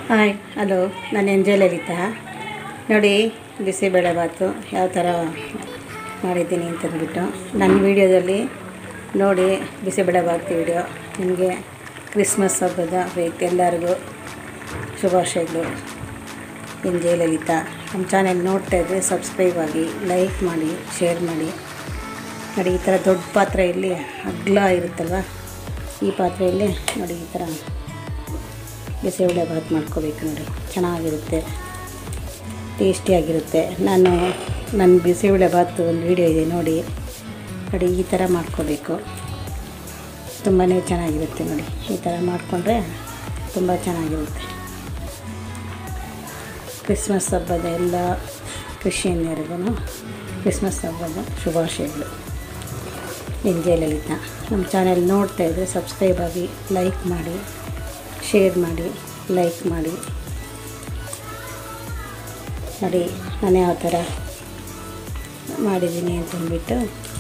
hi hello ನಾನು MJ Lalitha ನೋಡಿ ಬಿಸಿಬೇಳೆಭಾತು ಯಾವ ಥರ ಮಾಡಿದ್ದೀನಿ ಅಂತಂದ್ಬಿಟ್ಟು ನನ್ನ ವೀಡಿಯೋದಲ್ಲಿ ನೋಡಿ ಬಿಸಿಬೇಳೆಭಾತ್ ವೀಡಿಯೋ ನಿಮಗೆ ಕ್ರಿಸ್ಮಸ್ ಹಬ್ಬದ ಬೇಕು ಎಲ್ಲರಿಗೂ ಶುಭಾಶಯಗಳು ಎಂಜೆ ಲಲಿತಾ ನಮ್ಮ ಚಾನೆಲ್ ನೋಡ್ತಾ ಇದ್ದರೆ ಸಬ್ಸ್ಕ್ರೈಬ್ ಆಗಿ ಲೈಕ್ ಮಾಡಿ ಶೇರ್ ಮಾಡಿ ನೋಡಿ ಈ ಥರ ದೊಡ್ಡ ಪಾತ್ರೆಯಲ್ಲಿ ಅಗ್ಲ ಇರುತ್ತಲ್ವ ಈ ಪಾತ್ರೆಯಲ್ಲಿ ನೋಡಿ ಈ ಥರ ಬಿಸಿಬೇಳೆ ಭಾತ್ ಮಾಡ್ಕೋಬೇಕು ನೋಡಿ ಚೆನ್ನಾಗಿರುತ್ತೆ ಟೇಸ್ಟಿಯಾಗಿರುತ್ತೆ ನಾನು ನನ್ನ ಬಿಸಿಬೇಳೆ ಭಾತ್ ಒಂದು ವೀಡಿಯೋ ಇದೆ ನೋಡಿ ನೋಡಿ ಈ ಥರ ಮಾಡ್ಕೋಬೇಕು ತುಂಬಾ ಚೆನ್ನಾಗಿರುತ್ತೆ ನೋಡಿ ಈ ಥರ ಮಾಡಿಕೊಂಡ್ರೆ ತುಂಬ ಚೆನ್ನಾಗಿರುತ್ತೆ ಕ್ರಿಸ್ಮಸ್ ಹಬ್ಬದ ಎಲ್ಲ ಕ್ರಿಶ್ಚಿಯನ್ಯರಿಗೂ ಕ್ರಿಸ್ಮಸ್ ಹಬ್ಬದ ಶುಭಾಶಯಗಳು ಎಂಜೆ ಲಲಿತಾ ನಮ್ಮ ಚಾನೆಲ್ ನೋಡ್ತಾ ಇದ್ದರೆ ಸಬ್ಸ್ಕ್ರೈಬ್ ಆಗಿ ಲೈಕ್ ಮಾಡಿ ಶೇರ್ ಮಾಡಿ ಲೈಕ್ ಮಾಡಿ ನೋಡಿ ನಾನು ಯಾವ ಥರ ಮಾಡಿದ್ದೀನಿ ಅಂತಂದ್ಬಿಟ್ಟು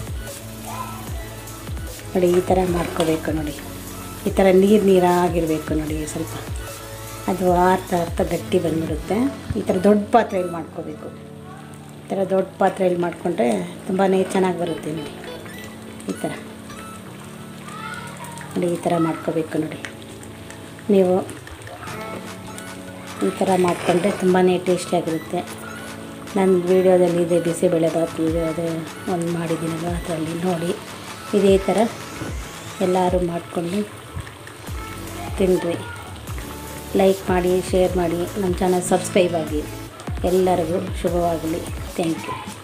ನೋಡಿ ಈ ಥರ ಮಾಡ್ಕೋಬೇಕು ನೋಡಿ ಈ ಥರ ನೀರು ನೀರಾಗಿರಬೇಕು ನೋಡಿ ಸ್ವಲ್ಪ ಅದು ಆರ್ತಾ ಆರ್ತಾ ಗಟ್ಟಿ ಬಂದ್ಬಿಡುತ್ತೆ ಈ ಥರ ದೊಡ್ಡ ಪಾತ್ರೆಯಲ್ಲಿ ಮಾಡ್ಕೋಬೇಕು ಈ ಥರ ದೊಡ್ಡ ಪಾತ್ರೆಯಲ್ಲಿ ಮಾಡಿಕೊಂಡ್ರೆ ತುಂಬಾ ಚೆನ್ನಾಗಿ ಬರುತ್ತೆ ನೋಡಿ ಈ ಥರ ನೋಡಿ ಈ ಥರ ಮಾಡ್ಕೋಬೇಕು ನೋಡಿ ನೀವು ಈ ಥರ ಮಾಡಿಕೊಂಡ್ರೆ ತುಂಬಾ ಟೇಸ್ಟಿಯಾಗಿರುತ್ತೆ ನನ್ನ ವೀಡಿಯೋದಲ್ಲಿ ಇದೆ ಬಿಸಿಬೇಳೆಭಾತ್ ವೀಡಿಯೋ ಅದೇ ಒಂದು ಮಾಡಿದ್ದೀನಲ್ಲ ಅದರಲ್ಲಿ ನೋಡಿ ಇದೇ ಥರ ಎಲ್ಲರೂ ಮಾಡಿಕೊಂಡು ತಿನ್ನಿರಿ ಲೈಕ್ ಮಾಡಿ ಶೇರ್ ಮಾಡಿ ನಮ್ಮ ಚಾನಲ್ ಸಬ್ಸ್ಕ್ರೈಬ್ ಆಗಿ ಎಲ್ಲರಿಗೂ ಶುಭವಾಗಲಿ ಥ್ಯಾಂಕ್ ಯು